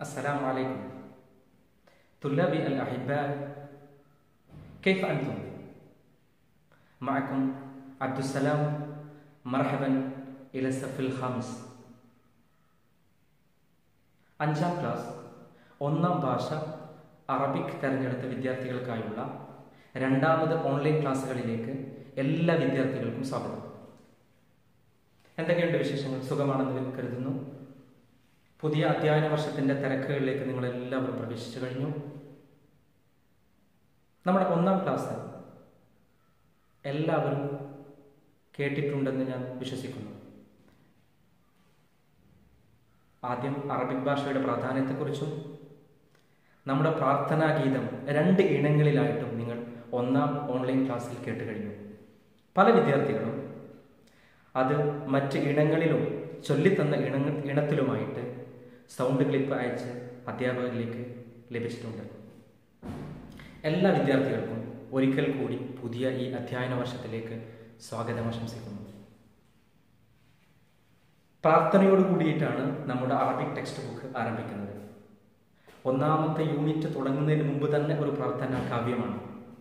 السلام عليكم طلابي الأحباء كيف أنتم؟ معكم عبد السلام مرحبا إلى الصف الخامس അഞ്ചാം ക്ലാസ് ഒന്നാം ഭാഷ അറബിക് തിരഞ്ഞെടുത്ത വിദ്യാർത്ഥികൾക്കായുള്ള രണ്ടാമത് ഓൺലൈൻ ക്ലാസ്സുകളിലേക്ക് എല്ലാ വിദ്യാർത്ഥികൾക്കും സ്വാഗതം എന്തൊക്കെയുണ്ട് വിശേഷങ്ങൾ സുഖമാണെന്ന് കരുതുന്നു പുതിയ അധ്യയന വർഷത്തിന്റെ തിരക്കുകളിലേക്ക് നിങ്ങൾ എല്ലാവരും പ്രവേശിച്ചു കഴിഞ്ഞു നമ്മുടെ ഒന്നാം ക്ലാസ് എല്ലാവരും കേട്ടിട്ടുണ്ടെന്ന് ഞാൻ വിശ്വസിക്കുന്നു ആദ്യം അറബിക് ഭാഷയുടെ പ്രാധാന്യത്തെക്കുറിച്ചും നമ്മുടെ പ്രാർത്ഥനാ ഗീതം രണ്ട് ഇനങ്ങളിലായിട്ടും നിങ്ങൾ ഒന്നാം ഓൺലൈൻ ക്ലാസ്സിൽ കേട്ട് കഴിഞ്ഞു പല വിദ്യാർത്ഥികളും അത് മറ്റ് ഇനങ്ങളിലും ചൊല്ലിത്തന്ന ഇണ ഇണത്തിലുമായിട്ട് സൗണ്ട് ക്ലിപ്പ് അയച്ച് അധ്യാപകരിലേക്ക് ലഭിച്ചിട്ടുണ്ട് എല്ലാ വിദ്യാർത്ഥികൾക്കും ഒരിക്കൽ കൂടി പുതിയ ഈ അധ്യയന വർഷത്തിലേക്ക് സ്വാഗതം ആശംസിക്കുന്നു പ്രാർത്ഥനയോട് കൂടിയിട്ടാണ് നമ്മുടെ അറബിക് ടെക്സ്റ്റ് ബുക്ക് ആരംഭിക്കുന്നത് ഒന്നാമത്തെ യൂണിറ്റ് തുടങ്ങുന്നതിന് മുമ്പ് തന്നെ ഒരു പ്രാർത്ഥന കാവ്യമാണ്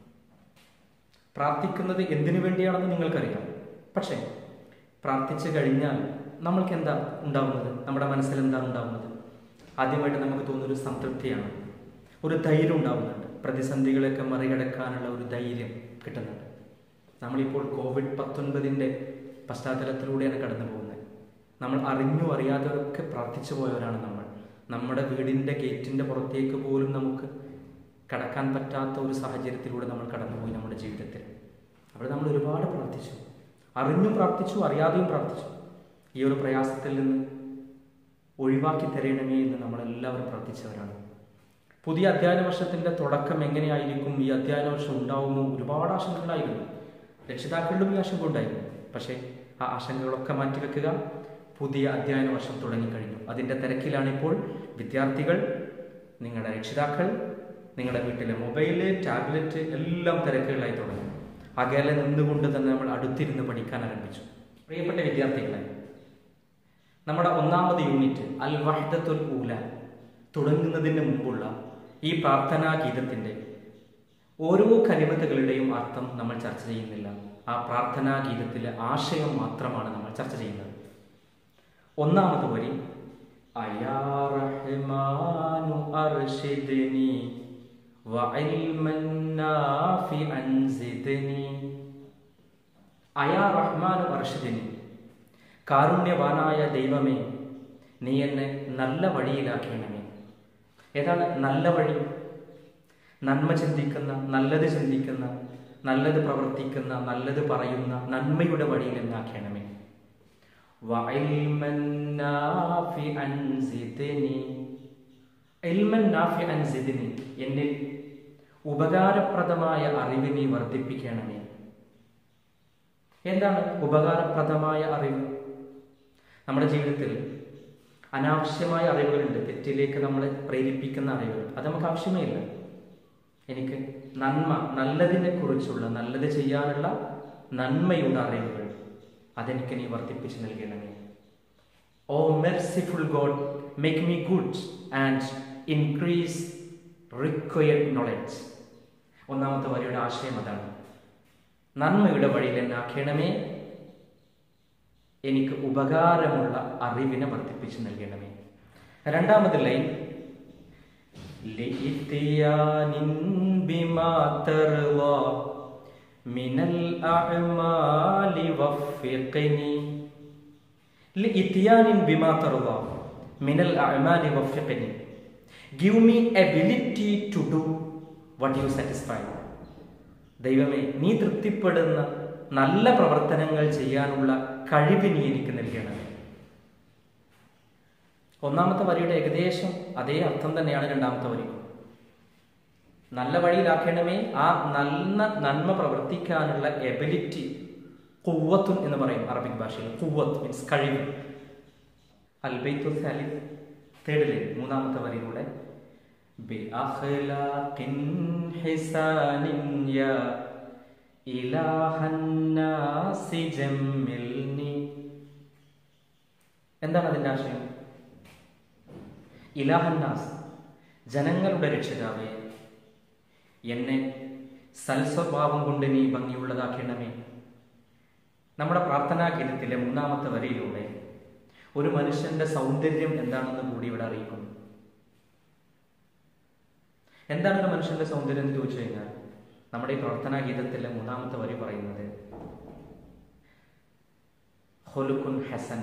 പ്രാർത്ഥിക്കുന്നത് എന്തിനു വേണ്ടിയാണെന്ന് നിങ്ങൾക്കറിയാം പക്ഷേ പ്രാർത്ഥിച്ചു കഴിഞ്ഞാൽ നമ്മൾക്ക് എന്താ ഉണ്ടാവുന്നത് നമ്മുടെ മനസ്സിൽ എന്താ ഉണ്ടാവുന്നത് ആദ്യമായിട്ട് നമുക്ക് തോന്നുന്നൊരു സംതൃപ്തിയാണ് ഒരു ധൈര്യം ഉണ്ടാവുന്നുണ്ട് പ്രതിസന്ധികളൊക്കെ മറികടക്കാനുള്ള ഒരു ധൈര്യം കിട്ടുന്നുണ്ട് നമ്മളിപ്പോൾ കോവിഡ് പത്തൊൻപതിൻ്റെ പശ്ചാത്തലത്തിലൂടെയാണ് കടന്നു പോകുന്നത് നമ്മൾ അറിഞ്ഞു അറിയാത്തവരൊക്കെ പ്രാർത്ഥിച്ചു പോയവരാണ് നമ്മൾ നമ്മുടെ വീടിൻ്റെ ഗേറ്റിൻ്റെ പുറത്തേക്ക് പോലും നമുക്ക് കടക്കാൻ പറ്റാത്ത ഒരു സാഹചര്യത്തിലൂടെ നമ്മൾ കടന്നുപോയി നമ്മുടെ ജീവിതത്തിൽ അവിടെ നമ്മൾ ഒരുപാട് പ്രാർത്ഥിച്ചു അറിഞ്ഞും പ്രാർത്ഥിച്ചു അറിയാതെയും പ്രാർത്ഥിച്ചു ഈ ഒരു പ്രയാസത്തിൽ നിന്ന് ഒഴിവാക്കി തരണമേ എന്ന് നമ്മളെല്ലാവരും പ്രാർത്ഥിച്ചവരാണ് പുതിയ അധ്യയന വർഷത്തിന്റെ തുടക്കം എങ്ങനെയായിരിക്കും ഈ അധ്യയന വർഷം ഉണ്ടാവുമോ ഒരുപാട് ആശങ്കകളായിരുന്നു രക്ഷിതാക്കളിലും ഈ ആശങ്ക ഉണ്ടായിരുന്നു പക്ഷേ ആ ആശങ്കകളൊക്കെ മാറ്റിവെക്കുക പുതിയ അധ്യയന വർഷം തുടങ്ങിക്കഴിഞ്ഞു അതിൻ്റെ തിരക്കിലാണ് ഇപ്പോൾ വിദ്യാർത്ഥികൾ നിങ്ങളുടെ രക്ഷിതാക്കൾ നിങ്ങളുടെ വീട്ടിലെ മൊബൈല് ടാബ്ലറ്റ് എല്ലാം തിരക്കുകളായി തുടങ്ങി അകലെ നിന്നുകൊണ്ട് തന്നെ നമ്മൾ അടുത്തിരുന്ന് പഠിക്കാൻ ആരംഭിച്ചു പ്രിയപ്പെട്ട വിദ്യാർത്ഥികളെ നമ്മുടെ ഒന്നാമത് യൂണിറ്റ് അൽ വഹദത്തുൽ ഊല തുടങ്ങുന്നതിന് മുമ്പുള്ള ഈ പ്രാർത്ഥനാ ഗീതത്തിന്റെ ഓരോ കലിമത്തുകളുടെയും അർത്ഥം നമ്മൾ ചർച്ച ചെയ്യുന്നില്ല ആ പ്രാർത്ഥനാ ഗീതത്തിലെ ആശയം മാത്രമാണ് നമ്മൾ ചർച്ച ചെയ്യുന്നത് ഒന്നാമത് വരി അയാ റഹ്മാനു അർഷിദ്നി വഇൽമൻ നാഫിഅൻ സിദ്നി അയാ റഹ്മാനു അർഷിദ്നി കാരുണ്യവാനായ ദൈവമേ നീ എന്നെ നല്ല വഴിയിലാക്കണമേ ഏതാണ് നല്ല വഴി നന്മ ചിന്തിക്കുന്ന നല്ലത് ചിന്തിക്കുന്ന നല്ലത് പ്രവർത്തിക്കുന്ന നല്ലത് പറയുന്ന നന്മയുടെ വഴിയിൽ എന്നാക്കണമേ എന്നിൽ ഉപകാരപ്രദമായ അറിവ് നീ വർദ്ധിപ്പിക്കണമേ എന്താണ് ഉപകാരപ്രദമായ അറിവ് നമ്മുടെ ജീവിതത്തിൽ അനാവശ്യമായ അറിവുകളുണ്ട് തെറ്റിലേക്ക് നമ്മളെ പ്രേരിപ്പിക്കുന്ന അറിവുകൾ അത് നമുക്ക് ആവശ്യമേ ഇല്ല എനിക്ക് നന്മ നല്ലതിനെ കുറിച്ചുള്ള നല്ലത് ചെയ്യാനുള്ള നന്മയുടെ അറിവുകൾ അതെനിക്ക് നീ വർദ്ധിപ്പിച്ച് നൽകണമേ oh merciful God make me good and increase required knowledge ഒന്നാമത്തെ വരിയുടെ ആശയം അതാണ് നന്മയുടെ വഴിയിൽ എന്നാക്കണമേ എനിക്ക് ഉപകാരമുള്ള അറിവിനെ വർദ്ധിപ്പിച്ച് നൽകണമേ രണ്ടാമത് ലൈൻ മിനൽ അഅ്മാലി വഫിഖ്നി ലിഇത്യാനിൻ ബിമാ തർള മിനൽ അഅ്മാലി വഫിഖ്നി give me ability to do what you satisfy ദൈവമേ നീ തൃപ്തിപ്പെടുന്ന നല്ല പ്രവർത്തനങ്ങൾ ചെയ്യാനുള്ള കഴിവ് നീ എനിക്ക് നൽകണമേ ഒന്നാമത്തെ വരിയുടെ ഏകദേശം അതേ അർത്ഥം തന്നെയാണ് രണ്ടാമത്തെ വരി നല്ല വഴിയിലാക്കണമേ ആ നല്ല നന്മ പ്രവർത്തിക്കാനുള്ള എബിലിറ്റി കുവത്തുൻ എന്ന് പറയും അറബിക് ഭാഷയിൽ കുവത്ത് മീൻസ് കഴിവ് അൽബൈത്തു സാലിഫ് തേർഡിലെ മൂന്നാമത്തെ വരിയിലൂടെ ബിഅഖ്ലാഖിൻ ഹിസാനിൻ യാ ഇലാഹന്നാസി ജമ്മിൽനി എന്താണ് അതിന്റെ ആശയം ഇലാഹന്നാസ് ജനങ്ങളുടെ രക്ഷിതാവേ എന്നെ സൽസ്വഭാവം കൊണ്ട് നീ ഭംഗിയുള്ളതാക്കണമേ നമ്മുടെ പ്രാർത്ഥനാ ഗീതത്തിലെ മൂന്നാമത്തെ വരിയിലൂടെ ഒരു മനുഷ്യന്റെ സൗന്ദര്യം എന്താണെന്ന് കൂടി ഇവിടെ അറിയിക്കുന്നു എന്താണ് ഒരു മനുഷ്യന്റെ സൗന്ദര്യം എന്ന് ചോദിച്ചു കഴിഞ്ഞാൽ നമ്മുടെ ഈ പ്രാർത്ഥനാ ഗീതത്തിലെ മൂന്നാമത്തെ വരി പറയുന്നത് ഹൊലുക്കുൻ ഹസന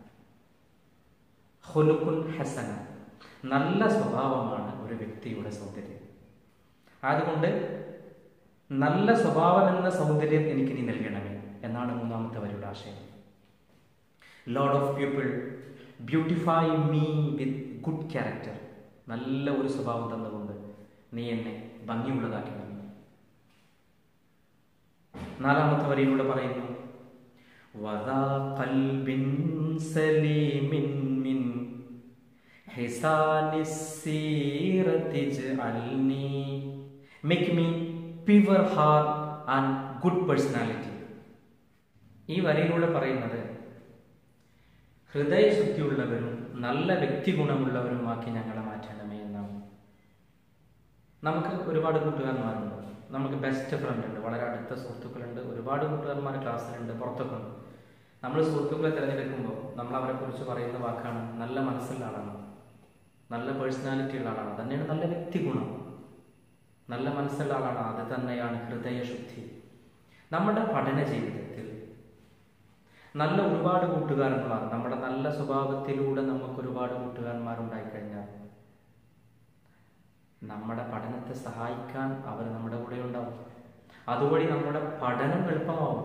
ഹൊലുക്കുൻ ഹസന നല്ല സ്വഭാവമാണ് ഒരു വ്യക്തിയുടെ സൗന്ദര്യം അതുകൊണ്ട് നല്ല സ്വഭാവം എന്ന സൗന്ദര്യം എനിക്ക് നീ നൽകണമേ എന്നാണ് മൂന്നാമത്തെ വരിയുടെ ആശയം Lord of people beautify me with good character നല്ല ഒരു സ്വഭാവം തന്നുകൊണ്ട് നീ എന്നെ ഭംഗിയുള്ളതാക്കണം നാലാമത്തെ വരിയിലൂടെ പറയുന്നു വദാ ഖൽബിൻ സലീമിൻ മിൻ ഹിസാനിസ്സിറതി ജഅൽനി make me pure heart and good personality ഈ വരിയിലൂടെ പറയുന്നത് ഹൃദയശുദ്ധിയുള്ളവരും നല്ല വ്യക്തി ഗുണമുള്ളവരുമാക്കി ഞങ്ങളെ മാറ്റണമേ എന്നാണ് നമുക്ക് ഒരുപാട് കൂട്ടുകാരന്മാരുണ്ട് നമുക്ക് ബെസ്റ്റ് ഫ്രണ്ട് ഉണ്ട് വളരെ അടുത്ത സുഹൃത്തുക്കളുണ്ട് ഒരുപാട് കൂട്ടുകാരന്മാർ ക്ലാസ്സിലുണ്ട് പുറത്തൊക്കെ ഉണ്ട് നമ്മൾ സുഹൃത്തുക്കളെ തിരഞ്ഞെടുക്കുമ്പോൾ നമ്മൾ അവരെ കുറിച്ച് പറയുന്ന വാക്കാണ് നല്ല മനസ്സുള്ള ആളാണ് നല്ല പേഴ്സണാലിറ്റി ഉള്ള ആളാണ് തന്നെയാണ് നല്ല വ്യക്തി ഗുണം നല്ല മനസ്സുള്ള ആളാണ് അത് തന്നെയാണ് ഹൃദയശുദ്ധി നമ്മുടെ പഠന ജീവിതത്തിൽ നല്ല ഒരുപാട് കൂട്ടുകാരന്മാർ നമ്മുടെ നല്ല സ്വഭാവത്തിലൂടെ നമുക്ക് ഒരുപാട് കൂട്ടുകാരന്മാരുണ്ടായിക്കഴിഞ്ഞാൽ നമ്മുടെ പഠനത്തെ സഹായിക്കാൻ അവർ നമ്മുടെ കൂടെ ഉണ്ടാവും അതുവഴി നമ്മുടെ പഠനം എളുപ്പമാവും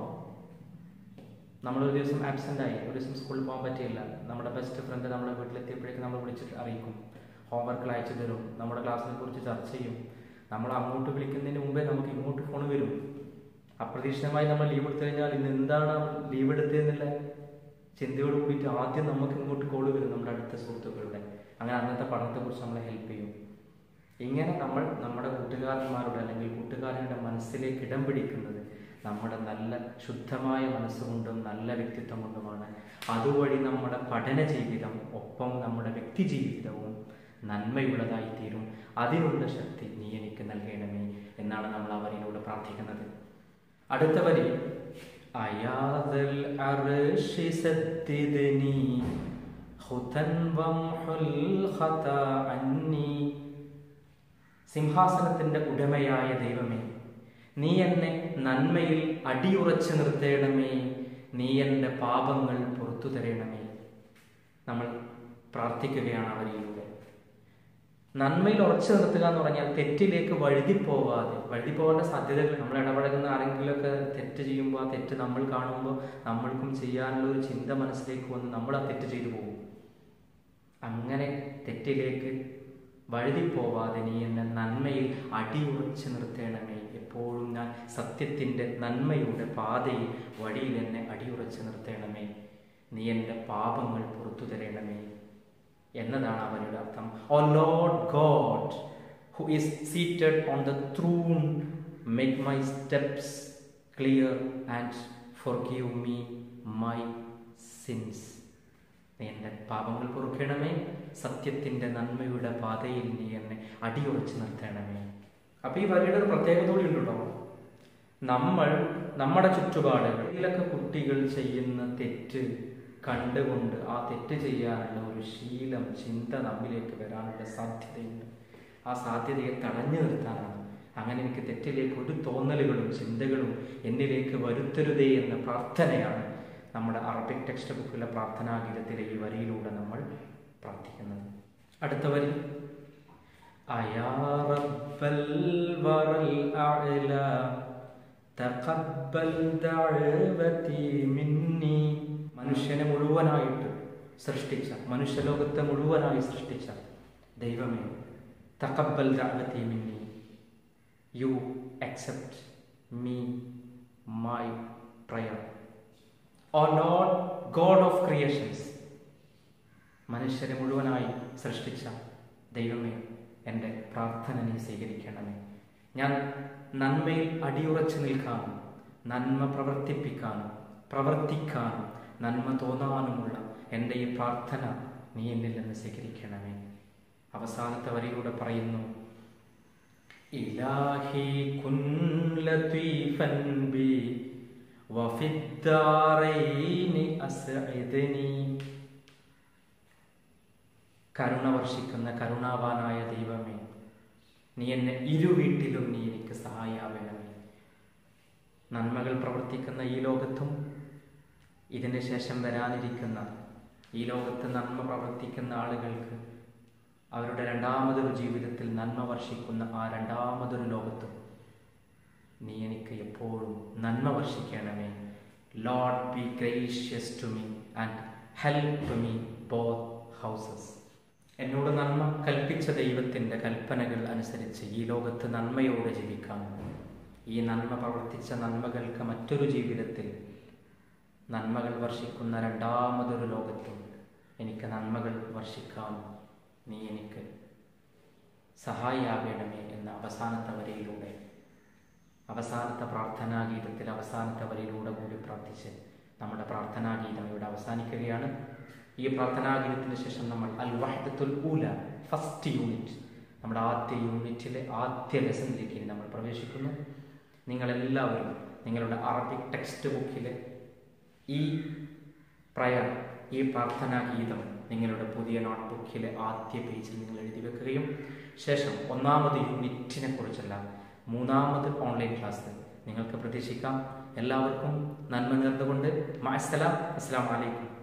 നമ്മളൊരു ദിവസം ആബ്സെൻ്റ് ആയി ഒരു ദിവസം സ്കൂളിൽ പോകാൻ പറ്റിയില്ല നമ്മുടെ ബെസ്റ്റ് ഫ്രണ്ട് നമ്മുടെ വീട്ടിലെത്തിയപ്പോഴേക്കും നമ്മൾ വിളിച്ചിട്ട് അറിയിക്കും ഹോംവർക്കിൽ അയച്ചു തരും നമ്മുടെ ക്ലാസ്സിനെ കുറിച്ച് ചർച്ച ചെയ്യും നമ്മൾ അങ്ങോട്ട് വിളിക്കുന്നതിന് മുമ്പേ നമുക്ക് ഇങ്ങോട്ട് ഫോൺ വരും അപ്രതീക്ഷിതമായി നമ്മൾ ലീവ് എടുത്തു കഴിഞ്ഞാൽ ഇന്ന് എന്താണ് ലീവ് എടുത്തതെന്നുള്ള ചിന്തയോട് കൂടിയിട്ട് ആദ്യം നമുക്ക് ഇങ്ങോട്ട് കോൾ വരും നമ്മുടെ അടുത്ത സുഹൃത്തുക്കളുടെ അങ്ങനെ അന്നത്തെ പഠനത്തെക്കുറിച്ച് നമ്മളെ ഹെൽപ്പ് ചെയ്യും ഇങ്ങനെ നമ്മൾ നമ്മുടെ കൂട്ടുകാരന്മാരുടെ അല്ലെങ്കിൽ കൂട്ടുകാരുടെ മനസ്സിലേക്ക് ഇടം പിടിക്കുന്നത് നമ്മുടെ നല്ല ശുദ്ധമായ മനസ്സുകൊണ്ടും നല്ല വ്യക്തിത്വം കൊണ്ടുമാണ് അതുവഴി നമ്മുടെ പഠന ജീവിതം ഒപ്പം നമ്മുടെ വ്യക്തി ജീവിതവും നന്മയുള്ളതായി തീരും അതിനുള്ള ശക്തി നീ എനിക്ക് നൽകണമേ എന്നാണ് നമ്മൾ അവരിലൂടെ പ്രാർത്ഥിക്കുന്നത് അടുത്ത വരി അയാദൽ അർശി സദ്ദിദ്നി ഹുദൻ വംഹുൽ ഖതാ അന്നി സിംഹാസനത്തിന്റെ ഉടമയായ ദൈവമേ നീ എന്നെ നന്മയിൽ അടിയുറച്ചു നിർത്തേണമേ നീ എൻ്റെ പാപങ്ങൾ പുറത്തു തരണമേ നമ്മൾ പ്രാർത്ഥിക്കുകയാണ് അവരിലൂടെ നന്മയിൽ ഉറച്ചു നിർത്തുക എന്ന് പറഞ്ഞാൽ തെറ്റിലേക്ക് വഴുതിപ്പോവാതെ വഴുതിപ്പോകേണ്ട സാധ്യതകൾ നമ്മൾ ഇടപഴകുന്ന ആരെങ്കിലുമൊക്കെ തെറ്റ് ചെയ്യുമ്പോൾ ആ തെറ്റ് നമ്മൾ കാണുമ്പോൾ നമ്മൾക്കും ചെയ്യാനുള്ള ഒരു ചിന്ത മനസ്സിലേക്ക് വന്ന് നമ്മൾ ആ തെറ്റ് ചെയ്തു പോകും അങ്ങനെ തെറ്റിലേക്ക് വഴുതിപ്പോവാതെ നീ എന്നെ നന്മയിൽ അടിയുറച്ചു നിർത്തേണമേ എപ്പോഴും ഞാൻ സത്യത്തിൻ്റെ നന്മയുടെ പാതയിൽ വഴിയിൽ എന്നെ അടിയുറച്ചു നിർത്തേണമേ നീ എൻ്റെ പാപങ്ങൾ പുറത്തു തരണമേ എന്നതാണ് അവരുടെ അർത്ഥം oh Lord God who is seated on the throne make my steps clear and forgive me my sins നീ എൻ്റെ പാപങ്ങൾ പൊറുക്കണമേ സത്യത്തിൻ്റെ നന്മയുടെ പാതയിൽ നീ എന്നെ അടിയുറച്ച് നിർത്തണമേ അപ്പൊ ഈ വരിയുടെ ഒരു പ്രത്യേകത കൂടി ഉണ്ട് കേട്ടോ നമ്മൾ നമ്മുടെ ചുറ്റുപാടുകളിലൊക്കെ കുട്ടികൾ ചെയ്യുന്ന തെറ്റ് കണ്ടുകൊണ്ട് ആ തെറ്റ് ചെയ്യാനുള്ള ഒരു ശീലം ചിന്ത നമ്മിലേക്ക് വരാനുള്ള സാധ്യതയുണ്ട് ആ സാധ്യതയെ തടഞ്ഞു നിർത്താനാണ് അങ്ങനെ എനിക്ക് തെറ്റിലേക്ക് ഒരു തോന്നലുകളും ചിന്തകളും എന്നിലേക്ക് വരുത്തരുതേ എന്ന പ്രാർത്ഥനയാണ് നമ്മുടെ അറബിക് ടെക്സ്റ്റ് ബുക്കിലെ പ്രാർത്ഥനാഗീതത്തിലെ ഈ വരിയിലൂടെ നമ്മൾ പ്രാർത്ഥിക്കുന്നത് അടുത്ത വരി അയാ റബ്ബൽ വറൽ അഅല തഖബ്ബൽ ദഅവതി മിന്നി മനുഷ്യനെ മുഴുവനായിട്ട് സൃഷ്ടിച്ച മനുഷ്യലോകത്തെ മുഴുവനായി സൃഷ്ടിച്ച ദൈവമേ തഖബ്ബൽ ദഅവതി മിന്നി you accept me my prayer oh Lord God of creations മനുഷ്യരെ മുഴുവനായി സൃഷ്ടിച്ച ദൈവമേ എൻ്റെ പ്രാർത്ഥന നീ സ്വീകരിക്കണമേ ഞാൻ നന്മയിൽ അടിയുറച്ചു നിൽക്കാനും നന്മ പ്രവർത്തിപ്പിക്കാനും പ്രവർത്തിക്കാനും നന്മ തോന്നാനുമുള്ള എൻ്റെ ഈ പ്രാർത്ഥന നീ എന്നിൽ നിന്ന് സ്വീകരിക്കണമേ അവസാനത്തെ വരിയിലൂടെ പറയുന്നു ഇലാഹി കുൻ ലത്തീഫൻ ബി വഫിദ്ദാറൈനി അസ്ഇദ്നി കരുണ വർഷിക്കുന്ന കരുണാവാനായ ദൈവമേ നീ എന്നെ ഇരുവീട്ടിലും നീ എനിക്ക് സഹായാവണമേ നന്മകൾ പ്രവർത്തിക്കുന്ന ഈ ലോകത്തും ഇതിന് ശേഷം വരാനിരിക്കുന്ന ഈ ലോകത്ത് നന്മ പ്രവർത്തിക്കുന്ന ആളുകൾക്ക് അവരുടെ രണ്ടാമതൊരു ജീവിതത്തിൽ നന്മ വർഷിക്കുന്ന ആ രണ്ടാമതൊരു ലോകത്തും നീ എനിക്ക് എപ്പോഴും നന്മ വർഷിക്കണമേ Lord be gracious to me and help me both houses എന്നോട് നന്മ കൽപ്പിച്ച ദൈവത്തിൻ്റെ കൽപ്പനകൾ അനുസരിച്ച് ഈ ലോകത്ത് നന്മയോടെ ജീവിക്കാം ഈ നന്മ പ്രവർത്തിച്ച നന്മകൾക്ക് മറ്റൊരു ജീവിതത്തിൽ നന്മകൾ വർഷിക്കുന്ന രണ്ടാമതൊരു ലോകത്തും എനിക്ക് നന്മകൾ വർഷിക്കാൻ നീ എനിക്ക് സഹായിയാകണമേ എന്ന അവസാനത്തെ വരിയിലൂടെ അവസാനത്തെ പ്രാർത്ഥനാഗീതത്തിൽ അവസാനത്തെ വരിയിലൂടെ കൂടി പ്രാർത്ഥിച്ച് നമ്മുടെ പ്രാർത്ഥനാഗീതം ഇവിടെ അവസാനിക്കുകയാണ് ഈ പ്രാർത്ഥനാഗീതത്തിന് ശേഷം നമ്മൾ അൽ വഹദത്തുൽ ഊല ഫസ്റ്റ് യൂണിറ്റ് നമ്മുടെ ആദ്യ യൂണിറ്റിലെ ആദ്യ ലെസണിലേക്ക് ഇനി നമ്മൾ പ്രവേശിക്കുന്നു നിങ്ങളെല്ലാവരും നിങ്ങളുടെ അറബിക് ടെക്സ്റ്റ് ബുക്കിലെ ഈ പ്രയർ ഈ പ്രാർത്ഥനാ ഗീതം നിങ്ങളുടെ പുതിയ നോട്ട് ബുക്കിലെ ആദ്യ പേജിൽ നിങ്ങൾ എഴുതി വെക്കുകയും ശേഷം ഒന്നാമത് യൂണിറ്റിനെ കുറിച്ചുള്ള മൂന്നാമത് ഓൺലൈൻ ക്ലാസ് നിങ്ങൾക്ക് പ്രതീക്ഷിക്കാം എല്ലാവർക്കും നന്മ നേർന്നുകൊണ്ട് മാസ്സലാം അസ്സാം വലൈക്കും